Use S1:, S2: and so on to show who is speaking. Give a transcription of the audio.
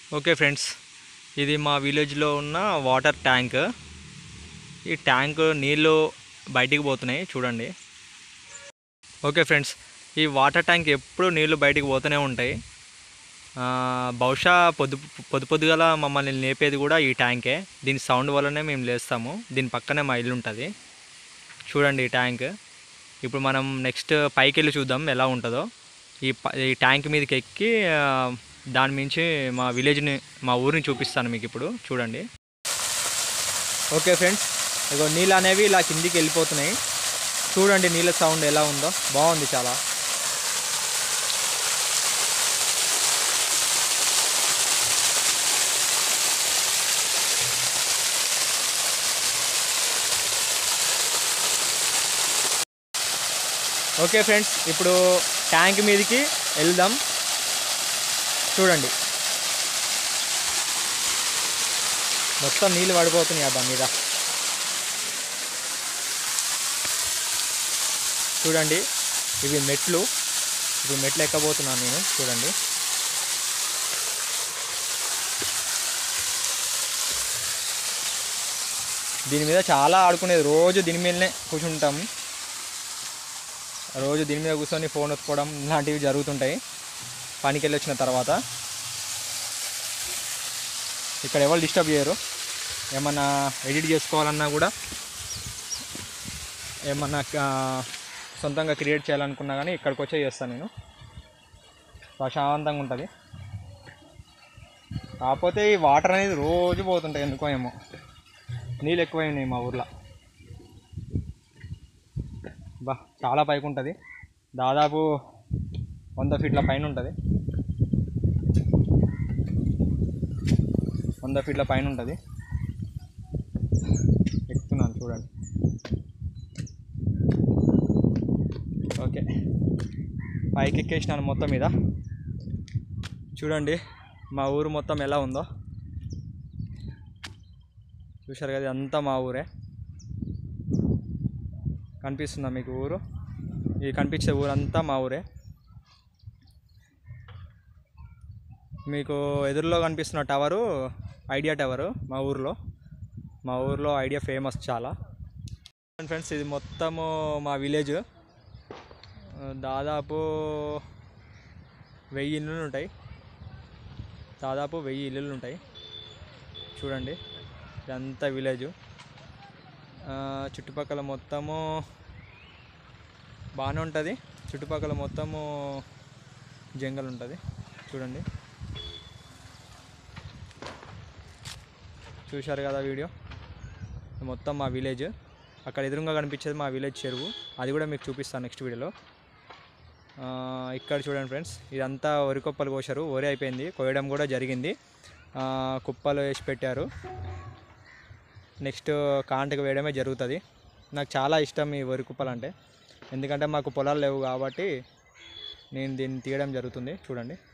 S1: okay friends ఇది మా విలేజ్లో ఉన్న వాటర్ ట్యాంక్ ఈ ట్యాంక్ నీళ్ళు బయటికి పోతున్నాయి చూడండి ఓకే ఫ్రెండ్స్ ఈ వాటర్ ట్యాంక్ ఎప్పుడు నీళ్ళు బయటికి పోతూనే ఉంటాయి ఆ, బహుశా పొద్దు పొద్దు పొద్దుగల మమ్మల్ని లేపేది కూడా ఈ ట్యాంకే దీని సౌండ్ వల్లనే మేము లేస్తాము దీని పక్కనే మా ఇల్లు ఉంటుంది చూడండి ఈ ట్యాంక్ ఇప్పుడు మనం నెక్స్ట్ పైకి వెళ్ళి చూద్దాం ఎలా ఉంటుందో ఈ ప- ఈ ట్యాంక్ మీదకి ఎక్కి ఆ, దాని మించి మా విలేజ్ని మా ఊరిని చూపిస్తాను మీకు ఇప్పుడు చూడండి ఓకే ఫ్రెండ్స్ ఇగో నీళ్ళు అనేవి ఇలా కిందికి వెళ్ళిపోతున్నాయి చూడండి నీళ్ళ సౌండ్ ఎలా ఉందో బాగుంది చాలా ఓకే ఫ్రెండ్స్ ఇప్పుడు ట్యాంక్ మీదకి వెళ్దాం చూడండి మొత్తం నీళ్ళు పడిపోతున్నాయి అబ్బా మీద చూడండి ఇవి మెట్లు ఇప్పుడు మెట్లు ఎక్కబోతున్నాను నేను చూడండి దీని మీద చాలా ఆడుకునేది రోజు దీని మీదనే కూర్చుంటాము రోజు దీని మీద కూర్చొని ఫోన్ ఒత్తుకోవడం ఇలాంటివి జరుగుతుంటాయి పనికి వెళ్ళి వచ్చిన తర్వాత ఇక్కడ ఎవరు డిస్టర్బ్ చేయరు ఏమన్నా ఎడిట్ చేసుకోవాలన్నా కూడా ఏమన్నా ఆ, సొంతంగా క్రియేట్ చేయాలనుకున్నా కానీ ఇక్కడికి వచ్చే చేస్తాను నేను ప్రశాంతంగా ఉంటుంది కాకపోతే ఈ వాటర్ అనేది రోజు పోతుంటాయి ఎందుకో ఏమో నీళ్ళు ఎక్కువైనాయి మా ఊర్లో బా చాలా పైకి ఉంటుంది దాదాపు వంద ఫీట్ల పైన ఉంటుంది వంద ఫీట్ల పైన ఉంటుంది ఎక్కుతున్నాను చూడండి ఓకే పైకి ఎక్కేసినాను మొత్తం మీద చూడండి మా ఊరు మొత్తం ఎలా ఉందో చూశారు కదా అంతా మా ఊరే కనిపిస్తుందా మీకు ఊరు ఇది కనిపించే ఊరంతా మా ఊరే మీకు ఎదురులో కనిపిస్తున్న టవరు ఐడియా టవరు మా ఊర్లో మా ఊర్లో ఐడియా ఫేమస్ చాలా ఫ్రెండ్స్ ఇది మొత్తము మా విలేజ్ దాదాపు వెయ్యి ఇల్లులు ఉంటాయి దాదాపు వెయ్యి ఇల్లులు ఉంటాయి చూడండి ఇదంతా విలేజ్ చుట్టుపక్కల మొత్తము బాగానే ఉంటుంది చుట్టుపక్కల మొత్తము జంగల్ ఉంటుంది చూడండి చూశారు కదా వీడియో మొత్తం మా విలేజ్ అక్కడ ఎదురుగా కనిపించేది మా విలేజ్ చెరువు అది కూడా మీకు చూపిస్తాను నెక్స్ట్ వీడియోలో ఆ, ఇక్కడ చూడండి ఫ్రెండ్స్ ఇదంతా వరి కుప్పలు కోసారు వరి అయిపోయింది కోయడం కూడా జరిగింది ఆ, కుప్పలు వేసి పెట్టారు నెక్స్ట్ కాంటకు వేయడమే జరుగుతుంది నాకు చాలా ఇష్టం ఈ వరి కుప్పలు అంటే ఎందుకంటే మాకు పొలాలు లేవు కాబట్టి నేను దీన్ని తీయడం జరుగుతుంది చూడండి